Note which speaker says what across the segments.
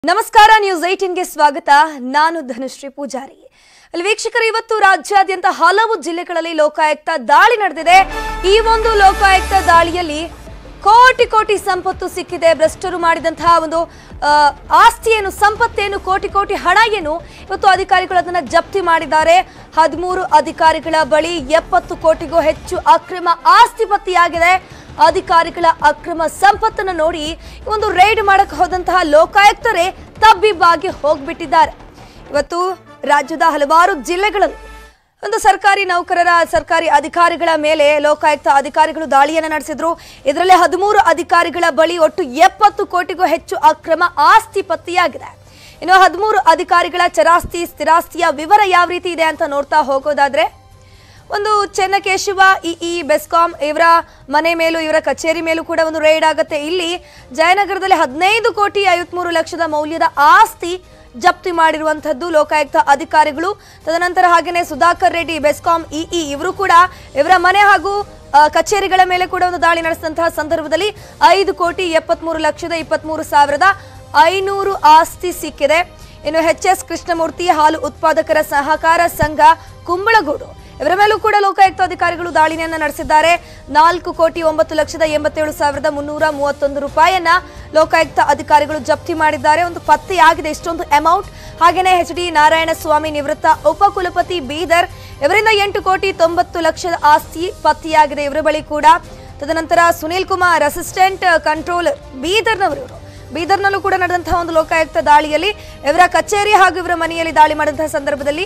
Speaker 1: ನಮಸ್ಕಾರ ನ್ಯೂಸ್ ಏಟೀನ್ಗೆ ಸ್ವಾಗತ ನಾನು ಧನುಶ್ರೀ ಪೂಜಾರಿ ಅಲ್ಲಿ ವೀಕ್ಷಕರು ಇವತ್ತು ರಾಜ್ಯಾದ್ಯಂತ ಹಲವು ಜಿಲ್ಲೆಗಳಲ್ಲಿ ಲೋಕಾಯುಕ್ತ ದಾಳಿ ನಡೆದಿದೆ ಈ ಒಂದು ಲೋಕಾಯುಕ್ತ ದಾಳಿಯಲ್ಲಿ ಕೋಟಿ ಕೋಟಿ ಸಂಪತ್ತು ಸಿಕ್ಕಿದೆ ಭ್ರಷ್ಟರು ಮಾಡಿದಂತಹ ಒಂದು ಆ, ಆಸ್ತಿ ಏನು ಸಂಪತ್ತೇನು ಕೋಟಿ ಕೋಟಿ ಹಣ ಏನು ಇವತ್ತು ಅಧಿಕಾರಿಗಳು ಅದನ್ನ ಜಪ್ತಿ ಮಾಡಿದ್ದಾರೆ ಹದಿಮೂರು ಅಧಿಕಾರಿಗಳ ಬಳಿ ಎಪ್ಪತ್ತು ಕೋಟಿಗೂ ಹೆಚ್ಚು ಅಕ್ರಮ ಆಸ್ತಿ ಪತ್ತೆಯಾಗಿದೆ ಅಧಿಕಾರಿಗಳ ಅಕ್ರಮ ಸಂಪತ್ತನ್ನು ನೋಡಿ ಈ ಒಂದು ರೈಡ್ ಮಾಡಕ್ಕೆ ಹೋದಂತಹ ಲೋಕಾಯುಕ್ತರೇ ತಬ್ಬಿಬ್ಬಾಗಿ ಹೋಗ್ಬಿಟ್ಟಿದ್ದಾರೆ ಇವತ್ತು ರಾಜ್ಯದ ಹಲವಾರು ಜಿಲ್ಲೆಗಳಲ್ಲಿ ಒಂದು ಸರ್ಕಾರಿ ನೌಕರರ ಸರ್ಕಾರಿ ಅಧಿಕಾರಿಗಳ ಮೇಲೆ ಲೋಕಾಯುಕ್ತ ಅಧಿಕಾರಿಗಳು ದಾಳಿಯನ್ನು ನಡೆಸಿದ್ರು ಇದರಲ್ಲಿ ಹದಿಮೂರು ಅಧಿಕಾರಿಗಳ ಬಳಿ ಒಟ್ಟು ಎಪ್ಪತ್ತು ಕೋಟಿಗೂ ಹೆಚ್ಚು ಅಕ್ರಮ ಆಸ್ತಿ ಪತ್ತೆಯಾಗಿದೆ ಇನ್ನು ಹದಿಮೂರು ಅಧಿಕಾರಿಗಳ ಚರಾಸ್ತಿ ಸ್ಥಿರಾಸ್ತಿಯ ವಿವರ ಯಾವ ರೀತಿ ಇದೆ ಅಂತ ನೋಡ್ತಾ ಹೋಗೋದಾದ್ರೆ ಒಂದು ಚೆನ್ನಕೇಶವ ಇಇ ಬೆಸ್ಕಾಂ ಇವರ ಮನೆ ಮೇಲೂ ಇವರ ಕಚೇರಿ ಮೇಲೂ ಕೂಡ ಒಂದು ರೈಡ್ ಆಗುತ್ತೆ ಇಲ್ಲಿ ಜಯನಗರದಲ್ಲಿ ಹದಿನೈದು ಕೋಟಿ ಐವತ್ಮೂರು ಲಕ್ಷದ ಮೌಲ್ಯದ ಆಸ್ತಿ ಜಪ್ತಿ ಮಾಡಿರುವಂತದ್ದು ಲೋಕಾಯುಕ್ತ ಅಧಿಕಾರಿಗಳು ತದನಂತರ ಹಾಗೇನೆ ಸುಧಾಕರ್ ರೆಡ್ಡಿ ಬೆಸ್ಕಾಂ ಇಇ ಇವರು ಕೂಡ ಇವರ ಮನೆ ಹಾಗೂ ಆ, ಕಚೇರಿಗಳ ಮೇಲೆ ಕೂಡ ಒಂದು ದಾಳಿ ನಡೆಸಿದಂತಹ ಸಂದರ್ಭದಲ್ಲಿ ಐದು ಕೋಟಿ ಎಪ್ಪತ್ಮೂರು ಲಕ್ಷದ ಇಪ್ಪತ್ಮೂರು ಸಾವಿರದ ಐನೂರು ಆಸ್ತಿ ಸಿಕ್ಕಿದೆ ಇನ್ನು ಎಚ್ ಎಸ್ ಕೃಷ್ಣಮೂರ್ತಿ ಹಾಲು ಉತ್ಪಾದಕರ ಸಹಕಾರ ಸಂಘ ಕುಂಬಳಗೂಡು ಇವರ ಮೇಲೂ ಕೂಡ ಲೋಕಾಯುಕ್ತ ಅಧಿಕಾರಿಗಳು ದಾಳಿಯನ್ನು ನಡೆಸಿದ್ದಾರೆ ನಾಲ್ಕು ಕೋಟಿ ಒಂಬತ್ತು ಲಕ್ಷದ ಎಂಬತ್ತೇಳು ಸಾವಿರದ ಮುನ್ನೂರ ಮೂವತ್ತೊಂದು ರೂಪಾಯಿಯನ್ನ ಲೋಕಾಯುಕ್ತ ಅಧಿಕಾರಿಗಳು ಜಪ್ತಿ ಮಾಡಿದ್ದಾರೆ ಒಂದು ಪತ್ತೆಯಾಗಿದೆ ಇಷ್ಟೊಂದು ಅಮೌಂಟ್ ಹಾಗೇನೆ ಎಚ್ ಡಿ ನಾರಾಯಣ ಸ್ವಾಮಿ ನಿವೃತ್ತ ಉಪಕುಲಪತಿ ಬೀದರ್ ಇವರಿಂದ ಎಂಟು ಕೋಟಿ ತೊಂಬತ್ತು ಲಕ್ಷದ ಆಸ್ತಿ ಪತ್ತೆಯಾಗಿದೆ ಇವರ ಬಳಿ ಕೂಡ ತದನಂತರ ಸುನೀಲ್ ಕುಮಾರ್ ಅಸಿಸ್ಟೆಂಟ್ ಕಂಟ್ರೋಲರ್ ಬೀದರ್ನವರು ಇವರು ಬೀದರ್ನಲ್ಲೂ ಕೂಡ ನಡೆದಂತಹ ಒಂದು ಲೋಕಾಯುಕ್ತ ದಾಳಿಯಲ್ಲಿ ಇವರ ಕಚೇರಿ ಹಾಗೂ ಇವರ ಮನೆಯಲ್ಲಿ ದಾಳಿ ಮಾಡಿದಂತಹ ಸಂದರ್ಭದಲ್ಲಿ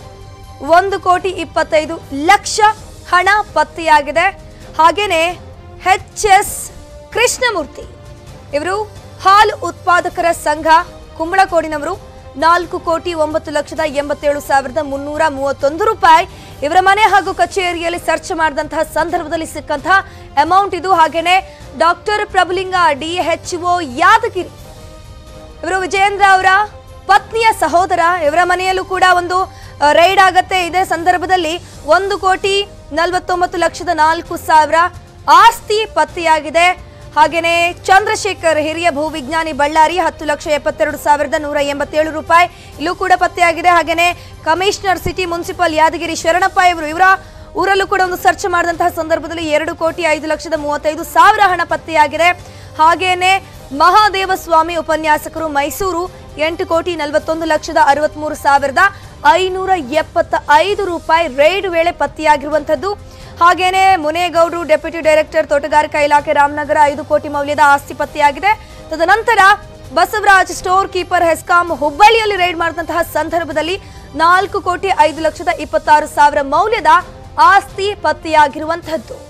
Speaker 1: ಒಂದು ಕೋಟಿ ಇಪ್ಪತ್ತೈದು ಲಕ್ಷ ಹಣ ಪತ್ತೆಯಾಗಿದೆ ಹಾಗೇನೆ ಎಚ್ ಎಸ್ ಕೃಷ್ಣಮೂರ್ತಿ ಇವರು ಹಾಲು ಉತ್ಪಾದಕರ ಸಂಘ ಕುಂಬಳಕೋಡಿನವರು ನಾಲ್ಕು ಕೋಟಿ ಒಂಬತ್ತು ಲಕ್ಷದ ಎಂಬತ್ತೇಳು ಸಾವಿರದ ಮುನ್ನೂರ ಮೂವತ್ತೊಂದು ರೂಪಾಯಿ ಇವರ ಮನೆ ಹಾಗೂ ಕಚೇರಿಯಲ್ಲಿ ಸರ್ಚ್ ಮಾಡಿದಂತಹ ಸಂದರ್ಭದಲ್ಲಿ ಸಿಕ್ಕಂತಹ ಅಮೌಂಟ್ ಇದು ಹಾಗೇನೆ ಡಾಕ್ಟರ್ ಪ್ರಭುಲಿಂಗ ಡಿಎಚ್ಒ ಯಾದಗಿರಿ ಇವರು ವಿಜಯೇಂದ್ರ ಅವರ ಪತ್ನಿಯ ಸಹೋದರ ಇವರ ಮನೆಯಲ್ಲೂ ಕೂಡ ಒಂದು ಆ, ರೈಡ್ ಆಗತ್ತೆ ಇದೇ ಸಂದರ್ಭದಲ್ಲಿ ಒಂದು ಕೋಟಿ ನಲವತ್ತೊಂಬತ್ತು ಲಕ್ಷದ ನಾಲ್ಕು ಸಾವಿರ ಆಸ್ತಿ ಪತ್ತೆಯಾಗಿದೆ ಹಾಗೇನೆ ಚಂದ್ರಶೇಖರ್ ಹಿರಿಯ ಭೂವಿಜ್ಞಾನಿ ಬಳ್ಳಾರಿ ಹತ್ತು ಲಕ್ಷ ಎಪ್ಪತ್ತೆರಡು ಸಾವಿರದ ನೂರ ಎಂಬತ್ತೇಳು ರೂಪಾಯಿ ಇಲ್ಲೂ ಕೂಡ ಪತ್ತೆಯಾಗಿದೆ ಹಾಗೇನೆ commissioner city municipal Yadgir Sharanappa ಇವರು ಇವರ ಊರಲ್ಲೂ ಕೂಡ ಒಂದು ಸರ್ಚ್ ಮಾಡಿದಂತಹ ಸಂದರ್ಭದಲ್ಲಿ ಎರಡು ಕೋಟಿ ಐದು ಲಕ್ಷದ ಮೂವತ್ತೈದು ಸಾವಿರ ಹಣ ಪತ್ತೆಯಾಗಿದೆ ಹಾಗೇನೆ ಮಹಾದೇವ ಸ್ವಾಮಿ ಉಪನ್ಯಾಸಕರು ಮೈಸೂರು ಎಂಟು ಕೋಟಿ ನಲವತ್ತೊಂದು ಲಕ್ಷದ ಅರವತ್ಮೂರು ಸಾವಿರದ ಐನೂರ ಎಪ್ಪತ್ತ ಐದು ರೂಪಾಯಿ ರೈಡ್ ವೇಳೆ ಪತ್ತೆಯಾಗಿರುವಂಥದ್ದು ಹಾಗೇನೆ ಮುನೇಗೌಡರು ಡೆಪ್ಯೂಟಿ ಡೈರೆಕ್ಟರ್ ತೋಟಗಾರಿಕಾ ಇಲಾಖೆ ರಾಮನಗರ ಐದು ಕೋಟಿ ಮೌಲ್ಯದ ಆಸ್ತಿ ಪತ್ತೆಯಾಗಿದೆ ತದನಂತರ ಬಸವರಾಜ್ ಸ್ಟೋರ್ ಕೀಪರ್ ಹೆಸ್ಕಾಂ ಹುಬ್ಬಳ್ಳಿಯಲ್ಲಿ ರೈಡ್ ಮಾಡಿದಂತಹ ಸಂದರ್ಭದಲ್ಲಿ ನಾಲ್ಕು ಕೋಟಿ ಐದು ಲಕ್ಷದ ಇಪ್ಪತ್ತಾರು ಸಾವಿರ ಮೌಲ್ಯದ ಆಸ್ತಿ ಪತ್ತೆಯಾಗಿರುವಂಥದ್ದು